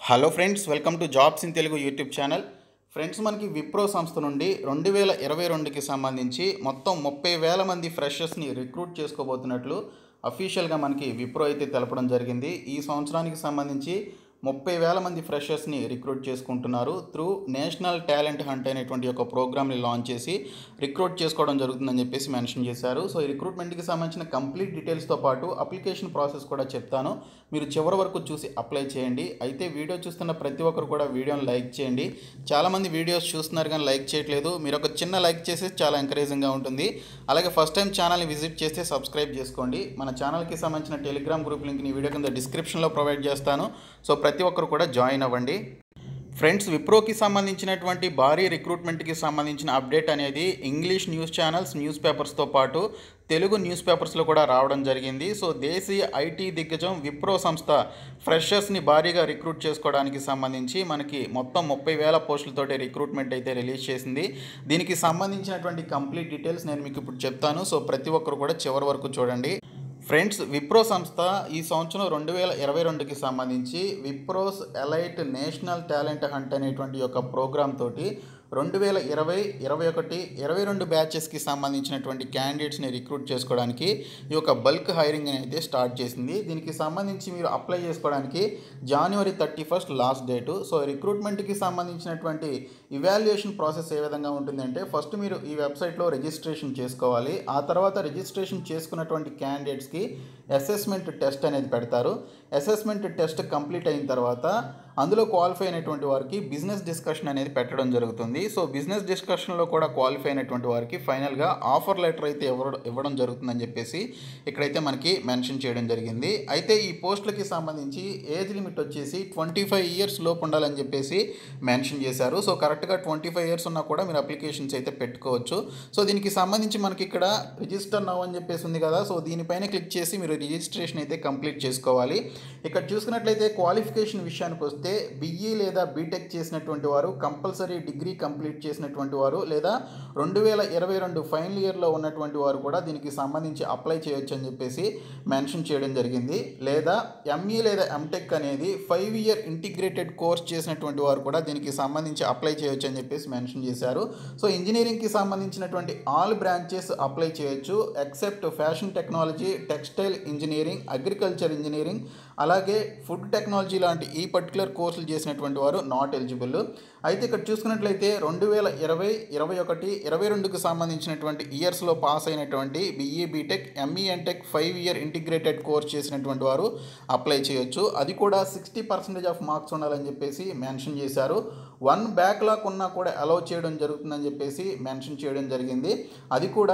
hello friends welcome to jobs in Telugu YouTube channel friends మనకి విప్రో సంస్థ నుండి రెండు వేల ఇరవై రెండుకి సంబంధించి మొత్తం ముప్పై వేల మంది ఫ్రెషర్స్ని రిక్రూట్ చేసుకోబోతున్నట్లు అఫీషియల్గా మనకి విప్రో అయితే తెలపడం జరిగింది ఈ సంవత్సరానికి సంబంధించి ముప్పై వేల మంది ఫ్రెషర్స్ని రిక్రూట్ చేసుకుంటున్నారు త్రూ నేషనల్ టాలెంట్ హంట్ అనేటువంటి ఒక ప్రోగ్రామ్ని లాంచ్ చేసి రిక్రూట్ చేసుకోవడం జరుగుతుందని చెప్పేసి మెన్షన్ చేశారు సో ఈ రిక్రూట్మెంట్కి సంబంధించిన కంప్లీట్ డీటెయిల్స్తో పాటు అప్లికేషన్ ప్రాసెస్ కూడా చెప్తాను మీరు చివరి వరకు చూసి అప్లై చేయండి అయితే వీడియో చూస్తున్న ప్రతి ఒక్కరు కూడా వీడియోని లైక్ చేయండి చాలామంది వీడియోస్ చూస్తున్నారు కానీ లైక్ చేయట్లేదు మీరు ఒక చిన్న లైక్ చేస్తే చాలా ఎంకరేజింగ్గా ఉంటుంది అలాగే ఫస్ట్ టైం ఛానల్ని విజిట్ చేస్తే సబ్స్క్రైబ్ చేసుకోండి మన ఛానల్కి సంబంధించిన టెలిగ్రామ్ గ్రూప్ లింక్ని వీడియో కింద డిస్క్రిప్షన్లో ప్రొవైడ్ చేస్తాను సో ప్రతి ఒక్కరు కూడా జాయిన్ అవ్వండి ఫ్రెండ్స్ విప్రోకి సంబంధించినటువంటి భారీ రిక్రూట్మెంట్కి సంబంధించిన అప్డేట్ అనేది ఇంగ్లీష్ న్యూస్ ఛానల్స్ న్యూస్ పేపర్స్తో పాటు తెలుగు న్యూస్ పేపర్స్లో కూడా రావడం జరిగింది సో దేశీయ ఐటీ దిగ్గజం విప్రో సంస్థ ఫ్రెషర్స్ని భారీగా రిక్రూట్ చేసుకోవడానికి సంబంధించి మనకి మొత్తం ముప్పై వేల పోస్టులతోటి రిక్రూట్మెంట్ అయితే రిలీజ్ చేసింది దీనికి సంబంధించినటువంటి కంప్లీట్ డీటెయిల్స్ నేను మీకు ఇప్పుడు చెప్తాను సో ప్రతి ఒక్కరు కూడా చివరి వరకు చూడండి ఫ్రెండ్స్ విప్రో సంస్థ ఈ సంవత్సరం రెండు వేల ఇరవై రెండుకి సంబంధించి Wipro's elite national talent hunt అనేటువంటి యొక్క ప్రోగ్రామ్ తోటి రెండు వేల ఇరవై ఇరవై ఒకటి ఇరవై రెండు బ్యాచెస్కి సంబంధించినటువంటి క్యాండిడేట్స్ని రిక్రూట్ చేసుకోవడానికి ఈ యొక్క బల్క్ హైరింగ్ అనేది స్టార్ట్ చేసింది దీనికి సంబంధించి మీరు అప్లై చేసుకోవడానికి January thirty first last date so రిక్రూట్మెంట్కి సంబంధించినటువంటి ఇవాల్యుయేషన్ ప్రాసెస్ ఏ విధంగా ఉంటుందంటే ఫస్ట్ మీరు ఈ వెబ్సైట్లో రిజిస్ట్రేషన్ చేసుకోవాలి ఆ తర్వాత రిజిస్ట్రేషన్ చేసుకున్నటువంటి క్యాండిడేట్స్కి అసెస్మెంట్ టెస్ట్ అనేది పెడతారు అసెస్మెంట్ టెస్ట్ కంప్లీట్ అయిన తర్వాత అందులో క్వాలిఫై అయినటువంటి వారికి బిజినెస్ డిస్కషన్ అనేది పెట్టడం జరుగుతుంది సో బిజినెస్ డిస్కషన్లో కూడా క్వాలిఫై అయినటువంటి వారికి ఫైనల్గా ఆఫర్ లెటర్ అయితే ఇవ్వడం ఇవ్వడం జరుగుతుందని చెప్పేసి ఇక్కడైతే మనకి మెన్షన్ చేయడం జరిగింది అయితే ఈ పోస్టులకి సంబంధించి ఏజ్ లిమిట్ వచ్చేసి ట్వంటీ ఫైవ్ ఇయర్స్ లోపు ఉండాలని చెప్పేసి మెన్షన్ చేశారు సో కరెక్ట్గా ట్వంటీ ఫైవ్ ఇయర్స్ ఉన్నా కూడా మీరు అప్లికేషన్స్ అయితే పెట్టుకోవచ్చు సో దీనికి సంబంధించి మనకి ఇక్కడ రిజిస్టర్ నవ్ అని చెప్పేసి ఉంది కదా సో దీనిపైన క్లిక్ చేసి మీరు రిజిస్ట్రేషన్ అయితే కంప్లీట్ చేసుకోవాలి ఇక్కడ చూసుకున్నట్లయితే క్వాలిఫికేషన్ విషయానికి వస్తే బిఈ లేదా బీటెక్ చేసినటువంటి వారు కంపల్సరీ డిగ్రీ కంప్లీట్ చేసినటువంటి వారు లేదా రెండు వేల ఇరవై రెండు ఫైనల్ ఇయర్లో ఉన్నటువంటి వారు కూడా దీనికి సంబంధించి అప్లై చేయొచ్చు అని చెప్పేసి మెన్షన్ చేయడం జరిగింది లేదా ఎంఈ లేదా ఎంటెక్ అనేది ఫైవ్ ఇయర్ ఇంటిగ్రేటెడ్ కోర్స్ చేసినటువంటి వారు కూడా దీనికి సంబంధించి అప్లై చేయొచ్చు అని చెప్పేసి మెన్షన్ చేశారు సో ఇంజనీరింగ్కి సంబంధించినటువంటి ఆల్ బ్రాంచెస్ అప్లై చేయొచ్చు except fashion technology textile engineering agriculture engineering అలాగే ఫుడ్ టెక్నాలజీ లాంటి ఈ పర్టికులర్ కోర్సులు చేసినటువంటి వారు నాట్ ఎలిజిబుల్ అయితే ఇక్కడ చూసుకున్నట్లయితే రెండు వేల ఇరవై ఇరవై ఒకటి ఇరవై రెండుకు సంబంధించినటువంటి ఇయర్స్లో పాస్ అయినటువంటి BE BTech ME MTech five year integrated course చేసినటువంటి వారు అప్లై చేయొచ్చు అది కూడా సిక్స్టీ పర్సెంటేజ్ ఆఫ్ మార్క్స్ ఉండాలని చెప్పేసి మెన్షన్ చేశారు వన్ బ్యాక్లాగ్ ఉన్నా కూడా అలౌ చేయడం జరుగుతుందని చెప్పేసి మెన్షన్ చేయడం జరిగింది అది కూడా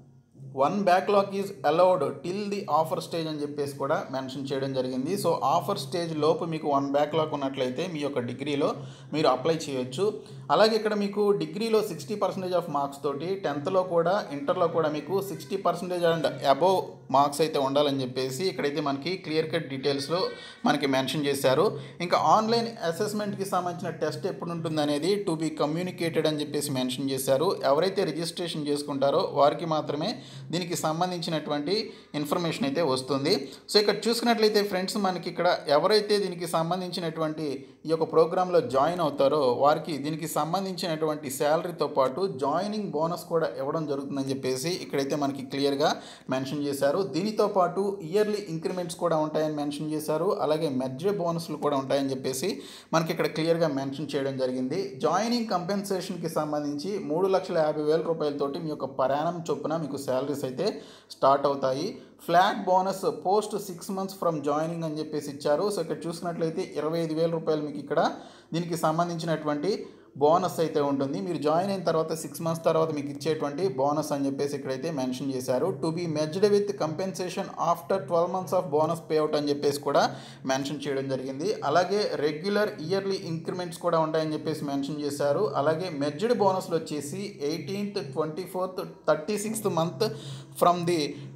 one backlog is allowed till the offer stage అని చెప్పేసి కూడా మెన్షన్ చేయడం జరిగింది సో ఆఫర్ స్టేజ్ లోపు మీకు వన్ బ్యాక్లాగ్ ఉన్నట్లయితే మీ యొక్క డిగ్రీలో మీరు అప్లై చేయొచ్చు అలాగే ఇక్కడ మీకు డిగ్రీలో సిక్స్టీ పర్సెంటేజ్ ఆఫ్ మార్క్స్ తోటి టెన్త్లో కూడా ఇంటర్లో కూడా మీకు sixty percentage and above marks అయితే ఉండాలని చెప్పేసి ఇక్కడైతే మనకి క్లియర్ కట్ డీటెయిల్స్లో మనకి మెన్షన్ చేశారు ఇంకా ఆన్లైన్ అసెస్మెంట్కి సంబంధించిన టెస్ట్ ఎప్పుడు ఉంటుంది అనేది టు బీ కమ్యూనికేటెడ్ అని చెప్పేసి మెన్షన్ చేశారు ఎవరైతే రిజిస్ట్రేషన్ చేసుకుంటారో వారికి మాత్రమే దీనికి సంబంధించినటువంటి ఇన్ఫర్మేషన్ అయితే వస్తుంది సో ఇక్కడ చూసుకున్నట్లయితే ఫ్రెండ్స్ మనకి ఇక్కడ ఎవరైతే దీనికి సంబంధించినటువంటి ఈ యొక్క ప్రోగ్రాంలో జాయిన్ అవుతారో వారికి దీనికి సంబంధించినటువంటి శాలరీతో పాటు జాయినింగ్ బోనస్ కూడా ఇవ్వడం జరుగుతుందని చెప్పేసి ఇక్కడైతే మనకి క్లియర్గా మెన్షన్ చేశారు దీనితో పాటు ఇయర్లీ ఇంక్రిమెంట్స్ కూడా ఉంటాయని మెన్షన్ చేశారు అలాగే మెర్జర్ బోనస్లు కూడా ఉంటాయని చెప్పేసి మనకి ఇక్కడ క్లియర్గా మెన్షన్ చేయడం జరిగింది జాయినింగ్ కంపెన్సేషన్కి సంబంధించి మూడు లక్షల యాభై వేల రూపాయలతోటి మీ యొక్క పరాణం చొప్పున మీకు శాలరీస్ అయితే స్టార్ట్ అవుతాయి flat bonus post six months from joining అని చెప్పేసి ఇచ్చారు సో ఇక్కడ చూసినట్లయితే ఇరవై ఐదు వేల రూపాయలు మీకు ఇక్కడ దీనికి సంబంధించినటువంటి బోనస్ అయితే ఉంటుంది మీరు జాయిన్ అయిన తర్వాత సిక్స్ మంత్స్ తర్వాత మీకు ఇచ్చేటువంటి బోనస్ అని చెప్పేసి ఇక్కడైతే మెన్షన్ చేశారు to be merged with compensation after twelve months of bonus payout అని చెప్పేసి కూడా మెన్షన్ చేయడం జరిగింది అలాగే రెగ్యులర్ ఇయర్లీ ఇంక్రిమెంట్స్ కూడా ఉంటాయని చెప్పేసి మెన్షన్ చేశారు అలాగే మెజ్డ్ బోనస్లు వచ్చేసి eighteenth twenty fourth thirty sixth month from the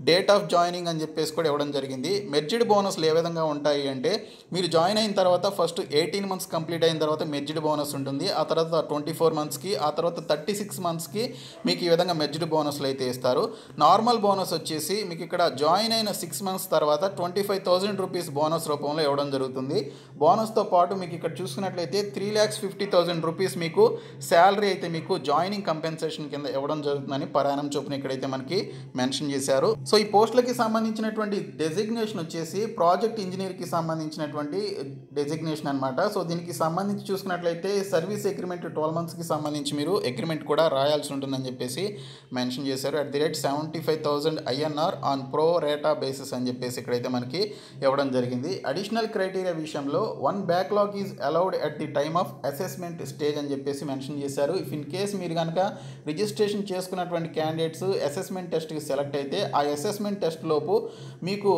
date of joining అని చెప్పేసి కూడా ఇవ్వడం జరిగింది మెర్జిడ్ బోనస్లు ఏ విధంగా ఉంటాయి అంటే మీరు జాయిన్ అయిన తర్వాత ఫస్ట్ ఎయిటీన్ మంత్స్ కంప్లీట్ అయిన తర్వాత మెర్జిడ్ బోనస్ ఉంటుంది ఆ తర్వాత ట్వంటీ ఫోర్ మంత్స్కి ఆ తర్వాత థర్టీ సిక్స్ మంత్స్కి మీకు ఈ విధంగా మెర్జిడ్ బోనస్లు అయితే ఇస్తారు నార్మల్ బోనస్ వచ్చేసి మీకు ఇక్కడ జాయిన్ అయిన సిక్స్ మంత్స్ తర్వాత twenty five thousand rupees bonus రూపంలో ఇవ్వడం జరుగుతుంది బోనస్తో పాటు మీకు ఇక్కడ చూసుకున్నట్లయితే three lakhs fifty thousand rupees మీకు శాలరీ అయితే మీకు జాయినింగ్ కంపెన్సేషన్ కింద ఇవ్వడం జరుగుతుందని పరాయణం చొప్పున ఇక్కడైతే మనకి మెన్షన్ చేశారు సో ఈ పోస్టులకి సంబంధించినటువంటి డెసిగ్నేషన్ వచ్చేసి ప్రాజెక్ట్ ఇంజనీర్కి సంబంధించినటువంటి డెసిగ్నేషన్ అనమాట సో దీనికి సంబంధించి చూసుకున్నట్లయితే సర్వీస్ అగ్రిమెంట్ ట్వెల్వ్ మంత్స్కి సంబంధించి మీరు అగ్రిమెంట్ కూడా రాయాల్సి ఉంటుందని చెప్పేసి మెన్షన్ చేశారు at the rate seventy five thousand INR on pro rata basis అని చెప్పేసి ఇక్కడైతే మనకి ఇవ్వడం జరిగింది అడిషనల్ క్రైటీరియా విషయంలో one backlog is allowed at the time of assessment stage అని చెప్పేసి మెన్షన్ చేశారు ఇఫ్ ఇన్ కేస్ మీరు కనుక రిజిస్ట్రేషన్ చేసుకున్నటువంటి క్యాండిడేట్స్ అసెస్మెంట్ టెస్ట్కి సెలెక్ట్ అయితే ఆ అసెస్మెంట్ టెస్ట్ లోపు మీకు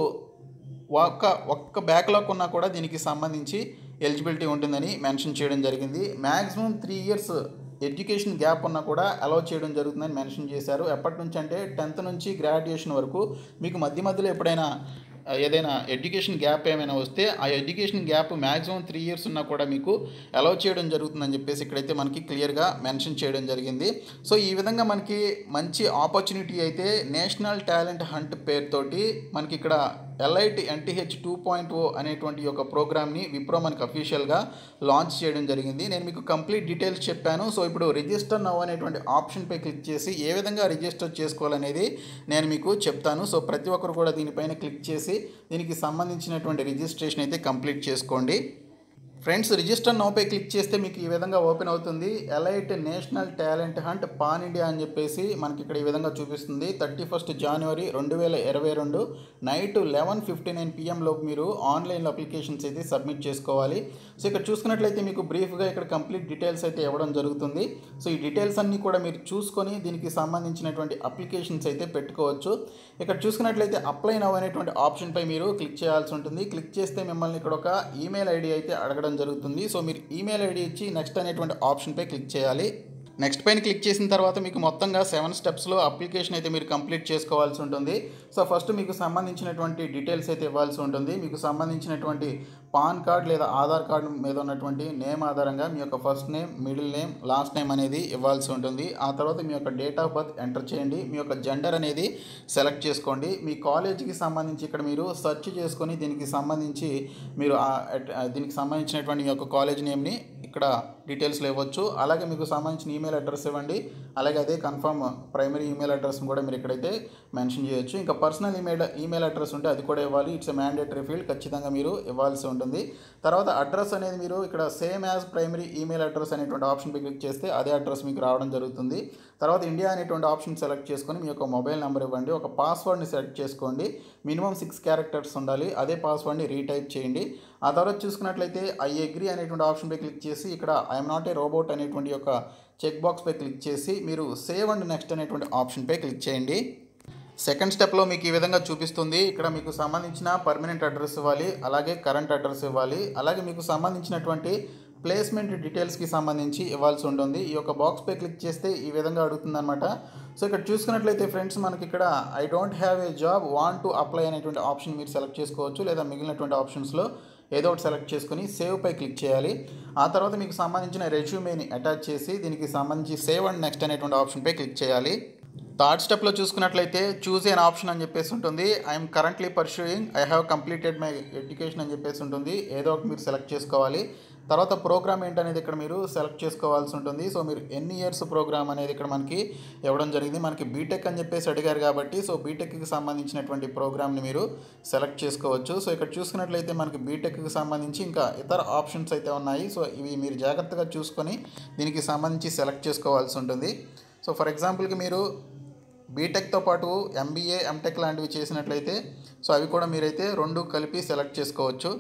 ఒక్క ఒక్క బ్యాక్లాగ్ ఉన్నా కూడా దీనికి సంబంధించి ఎలిజిబిలిటీ ఉంటుందని మెన్షన్ చేయడం జరిగింది maximum three years education gap ఉన్నా కూడా అలౌ చేయడం జరుగుతుందని మెన్షన్ చేశారు ఎప్పటి నుంచి అంటే టెన్త్ నుంచి గ్రాడ్యుయేషన్ వరకు మీకు మధ్య మధ్యలో ఎప్పుడైనా ఆ, ఏదైనా ఎడ్యుకేషన్ గ్యాప్ ఏమైనా వస్తే ఆ education gap maximum three years ఉన్నా కూడా మీకు అలౌ చేయడం జరుగుతుందని చెప్పేసి ఇక్కడైతే మనకి క్లియర్గా మెన్షన్ చేయడం జరిగింది సో ఈ విధంగా మనకి మంచి ఆపర్చునిటీ అయితే నేషనల్ టాలెంట్ హంట్ పేరుతోటి మనకి ఇక్కడ elite NTH two point o అనేటువంటి ఒక ప్రోగ్రామ్ని విప్రో మనకి అఫీషియల్గా లాంచ్ చేయడం జరిగింది నేను మీకు కంప్లీట్ డీటెయిల్స్ చెప్పాను సో ఇప్పుడు రిజిస్టర్ నవ్ అనేటువంటి ఆప్షన్పై క్లిక్ చేసి ఏ విధంగా రిజిస్టర్ చేసుకోవాలనేది నేను మీకు చెప్తాను సో ప్రతి ఒక్కరు కూడా దీనిపైన క్లిక్ చేసి దీనికి సంబంధించినటువంటి రిజిస్ట్రేషన్ అయితే కంప్లీట్ చేసుకోండి ఫ్రెండ్స్ రిజిస్టర్ నౌపై క్లిక్ చేస్తే మీకు ఈ విధంగా ఓపెన్ అవుతుంది elite national talent hunt pan India అని చెప్పేసి మనకి ఇక్కడ ఈ విధంగా చూపిస్తుంది థర్టీ ఫస్ట్ జనవరి రెండు వేల ఇరవై రెండు నైట్ లెవెన్ ఫిఫ్టీ నైన్ పిఎంలోపు మీరు ఆన్లైన్లో అప్లికేషన్స్ అయితే సబ్మిట్ చేసుకోవాలి సో ఇక్కడ చూసుకున్నట్లయితే మీకు బ్రీఫ్గా ఇక్కడ కంప్లీట్ డీటెయిల్స్ అయితే ఇవ్వడం జరుగుతుంది సో ఈ డీటెయిల్స్ అన్నీ కూడా మీరు చూసుకొని దీనికి సంబంధించినటువంటి అప్లికేషన్స్ అయితే పెట్టుకోవచ్చు ఇక్కడ చూసుకున్నట్లయితే అప్లై నవ్ అనేటువంటి ఆప్షన్పై మీరు క్లిక్ చేయాల్సి ఉంటుంది క్లిక్ చేస్తే మిమ్మల్ని ఇక్కడ ఒక ఈమెయిల్ ఐడి అయితే అడగడం జరుగుతుంది సో మీరు ఈమెయిల్ ఐడి ఇచ్చి నెక్స్ట్ అనేటువంటి ఆప్షన్పై క్లిక్ చేయాలి నెక్స్ట్ పైన క్లిక్ చేసిన తర్వాత మీకు మొత్తంగా సెవెన్ స్టెప్స్లో అప్లికేషన్ అయితే మీరు కంప్లీట్ చేసుకోవాల్సి ఉంటుంది సో ఫస్ట్ మీకు సంబంధించినటువంటి డీటెయిల్స్ అయితే ఇవ్వాల్సి ఉంటుంది మీకు సంబంధించినటువంటి పాన్ కార్డ్ లేదా ఆధార్ కార్డు మీద ఉన్నటువంటి నేమ్ ఆధారంగా మీ యొక్క first name middle name last name అనేది ఇవ్వాల్సి ఉంటుంది ఆ తర్వాత మీ యొక్క డేట్ ఆఫ్ బర్త్ ఎంటర్ చేయండి మీ యొక్క జెండర్ అనేది సెలెక్ట్ చేసుకోండి మీ కాలేజీకి సంబంధించి ఇక్కడ మీరు సెర్చ్ చేసుకొని దీనికి సంబంధించి మీరు ఆ- అట్- ఆ దీనికి సంబంధించినటువంటి మీ యొక్క కాలేజ్ నేమ్ని ఇక్కడ డీటెయిల్స్లో ఇవ్వచ్చు అలాగే మీకు సంబంధించిన ఈమెయిల్ అడ్రస్ ఇవ్వండి అలాగే అదే కన్ఫర్మ్ ప్రైమరీ ఈమెయిల్ అడ్రస్ని కూడా మీరు ఇక్కడైతే మెన్షన్ చేయొచ్చు ఇంకా పర్సనల్ ఈమెయిల్ ఈమెయిల్ అడ్రస్ ఉంటే అది కూడా ఇవ్వాలి ఇట్స్ మ్యాండేటరీ ఫీల్డ్ ఖచ్చితంగా మీరు ఇవ్వాల్సి ఉంటుంది తర్వాత అడ్రస్ అనేది మీరు ఇక్కడ same as primary email address అనేటువంటి ఆప్షన్ క్లిక్ చేస్తే అదే అడ్రస్ మీకు రావడం జరుగుతుంది తర్వాత ఇండియా అనేటువంటి ఆప్షన్ సెలెక్ట్ చేసుకొని మీ యొక్క మొబైల్ నెంబర్ ఇవ్వండి ఒక పాస్వర్డ్ని సెలెక్ట్ చేసుకోండి మినిమం సిక్స్ క్యారెక్టర్స్ ఉండాలి అదే పాస్వర్డ్ని రీటైప్ చేయండి ఆ తర్వాత చూసుకున్నట్లయితే ఐ అగ్రీ అనేటువంటి ఆప్షన్పై క్లిక్ చేసి ఇక్కడ ఐఎమ్ నాట్ ఏ రోబోట్ అనేటువంటి యొక్క చెక్ బాక్స్పై క్లిక్ చేసి మీరు సేవ్ అండ్ నెక్స్ట్ అనేటువంటి ఆప్షన్పై క్లిక్ చేయండి సెకండ్ స్టెప్లో మీకు ఈ విధంగా చూపిస్తుంది ఇక్కడ మీకు సంబంధించిన పర్మనెంట్ అడ్రస్ ఇవ్వాలి అలాగే కరెంట్ అడ్రస్ ఇవ్వాలి అలాగే మీకు సంబంధించినటువంటి ప్లేస్మెంట్ డీటెయిల్స్కి సంబంధించి ఇవ్వాల్సి ఉంటుంది ఈ యొక్క బాక్స్పై క్లిక్ చేస్తే ఈ విధంగా అడుగుతుందన్నమాట సో ఇక్కడ చూసుకున్నట్లయితే ఫ్రెండ్స్ మనకి ఇక్కడ I don't have a job want to apply అనేటువంటి ఆప్షన్ మీరు సెలెక్ట్ చేసుకోవచ్చు లేదా మిగిలినటువంటి ఆప్షన్స్లో ఏదో ఒకటి సెలెక్ట్ చేసుకుని సేవ్ పై క్లిక్ చేయాలి ఆ తర్వాత మీకు సంబంధించిన రెజ్యూమేని అటాచ్ చేసి దీనికి సంబంధించి సేవ్ అండ్ నెక్స్ట్ అనేటువంటి ఆప్షన్పై క్లిక్ చేయాలి థర్డ్ స్టెప్లో చూసుకున్నట్లయితే చూజ్ అన్ ఆప్షన్ అని చెప్పేసి ఉంటుంది I'm currently pursuing I have completed my education అని చెప్పేసి ఉంటుంది ఏదో ఒకటి మీరు సెలెక్ట్ చేసుకోవాలి తర్వాత ప్రోగ్రామ్ ఏంటనేది ఇక్కడ మీరు సెలెక్ట్ చేసుకోవాల్సి ఉంటుంది సో మీరు ఎన్ని ఇయర్స్ ప్రోగ్రామ్ అనేది ఇక్కడ మనకి ఇవ్వడం జరిగింది మనకి బీటెక్ అని చెప్పేసి అడిగారు కాబట్టి సో బీటెక్కి సంబంధించినటువంటి ప్రోగ్రామ్ని మీరు సెలెక్ట్ చేసుకోవచ్చు సో ఇక్కడ చూసుకున్నట్లయితే మనకి బీటెక్కి సంబంధించి ఇంకా ఇతర ఆప్షన్స్ అయితే ఉన్నాయి సో ఇవి మీరు జాగ్రత్తగా చూసుకొని దీనికి సంబంధించి సెలెక్ట్ చేసుకోవాల్సి ఉంటుంది సో ఫర్ ఎగ్జాంపుల్కి మీరు బీటెక్తో పాటు ఎంబీఏ ఎంటెక్ లాంటివి చేసినట్లయితే సో అవి కూడా మీరైతే రెండు కలిపి సెలెక్ట్ చేసుకోవచ్చు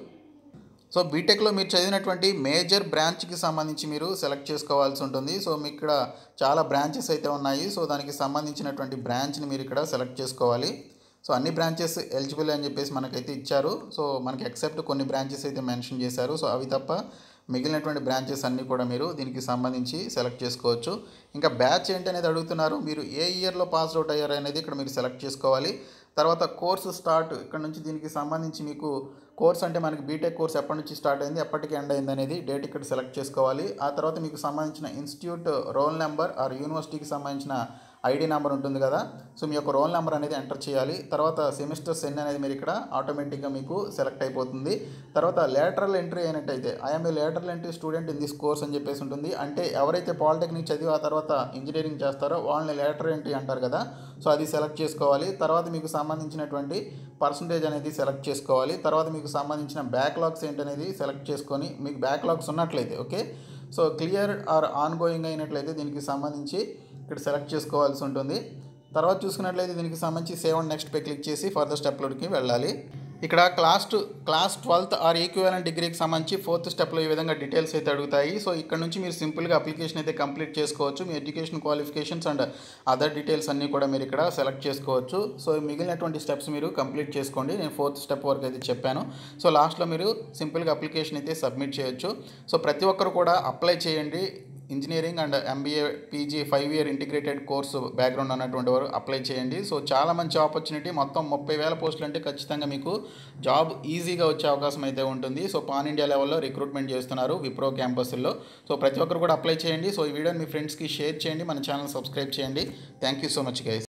సో బీటెక్లో మీరు చదివినటువంటి మేజర్ బ్రాంచ్కి సంబంధించి మీరు సెలెక్ట్ చేసుకోవాల్సి ఉంటుంది సో మీకు ఇక్కడ చాలా బ్రాంచెస్ అయితే ఉన్నాయి సో దానికి సంబంధించినటువంటి బ్రాంచ్ని మీరు ఇక్కడ సెలెక్ట్ చేసుకోవాలి సో అన్ని బ్రాంచెస్ ఎలిజిబుల్ అని చెప్పేసి మనకైతే ఇచ్చారు సో మనకి ఎక్సెప్ట్ కొన్ని బ్రాంచెస్ అయితే మెన్షన్ చేశారు సో అవి తప్ప మిగిలినటువంటి బ్రాంచెస్ అన్నీ కూడా మీరు దీనికి సంబంధించి సెలెక్ట్ చేసుకోవచ్చు ఇంకా బ్యాచ్ ఏంటి అనేది అడుగుతున్నారు మీరు ఏ ఇయర్లో పాస్ అవుట్ అయ్యారు అనేది ఇక్కడ మీరు సెలెక్ట్ చేసుకోవాలి తర్వాత కోర్సు స్టార్ట్ ఇక్కడ నుంచి దీనికి సంబంధించి మీకు కోర్స్ అంటే మనకి బీటెక్ కోర్స్ ఎప్పటి నుంచి స్టార్ట్ అయింది ఎప్పటికి ఎండ్ అయింది అనేది డేట్ ఇక్కడ సెలెక్ట్ చేసుకోవాలి ఆ తర్వాత మీకు సంబంధించిన ఇన్స్టిట్యూట్ రోల్ నెంబర్ ఆర్ యూనివర్సిటీకి సంబంధించిన ఐడి నెంబర్ ఉంటుంది కదా సో మీ యొక్క రోల్ నెంబర్ అనేది ఎంటర్ చేయాలి తర్వాత సెమిస్టర్స్ ఎన్ని అనేది మీరు ఇక్కడ ఆటోమేటిక్గా మీకు సెలెక్ట్ అయిపోతుంది తర్వాత లేటరల్ ఎంట్రీ అయినట్టయితే I'm a lateral entry student in this course అని చెప్పేసి ఉంటుంది అంటే ఎవరైతే పాలిటెక్నిక్ చదివి ఆ తర్వాత ఇంజనీరింగ్ చేస్తారో వాళ్ళని లేటర్ ఎంట్రీ అంటారు కదా సో అది సెలెక్ట్ చేసుకోవాలి తర్వాత మీకు సంబంధించినటువంటి పర్సంటేజ్ అనేది సెలెక్ట్ చేసుకోవాలి తర్వాత మీకు సంబంధించిన బ్యాక్లాగ్స్ ఏంటనేది సెలెక్ట్ చేసుకొని మీకు బ్యాక్లాగ్స్ ఉన్నట్లయితే okay so clear or ongoing అయినట్లయితే దీనికి సంబంధించి ఇక్కడ సెలెక్ట్ చేసుకోవాల్సి ఉంటుంది తర్వాత చూసుకున్నట్లయితే దీనికి సంబంధించి సేవ్ అండ్ నెక్స్ట్ పై క్లిక్ చేసి ఫర్దర్ స్టెప్లోకి వెళ్ళాలి ఇక్కడ class to class twelfth or equal డిగ్రీకి సంబంధించి ఫోర్త్ స్టెప్లో ఈ విధంగా డీటెయిల్స్ అయితే అడుగుతాయి సో ఇక్కడ నుంచి మీరు సింపుల్గా అప్లికేషన్ అయితే కంప్లీట్ చేసుకోవచ్చు మీ education qualifications and other details అన్నీ కూడా మీరు ఇక్కడ సెలెక్ట్ చేసుకోవచ్చు సో మిగిలినటువంటి స్టెప్స్ మీరు కంప్లీట్ చేసుకోండి నేను ఫోర్త్ స్టెప్ వరకు అయితే చెప్పాను సో లాస్ట్లో మీరు సింపుల్గా అప్లికేషన్ అయితే సబ్మిట్ చేయొచ్చు సో ప్రతి ఒక్కరు కూడా అప్లై చేయండి engineering and MBA PG five year integrated course background ఉన్నటువంటి వారు అప్లై చేయండి సో చాలా మంచి ఆపర్చునిటీ మొత్తం ముప్పై వేల పోస్టులు అంటే ఖచ్చితంగా మీకు జాబ్ ఈజీగా వచ్చే అవకాశం అయితే ఉంటుంది సో పాన్ ఇండియా లెవెల్లో రిక్రూట్మెంట్ చేస్తున్నారు విప్రో క్యాంపస్లో సో ప్రతి ఒక్కరు కూడా అప్లై చేయండి సో ఈ వీడియోని మీ ఫ్రెండ్స్కి షేర్ చేయండి మన ఛానల్ సబ్స్క్రైబ్ చేయండి thank you so much guys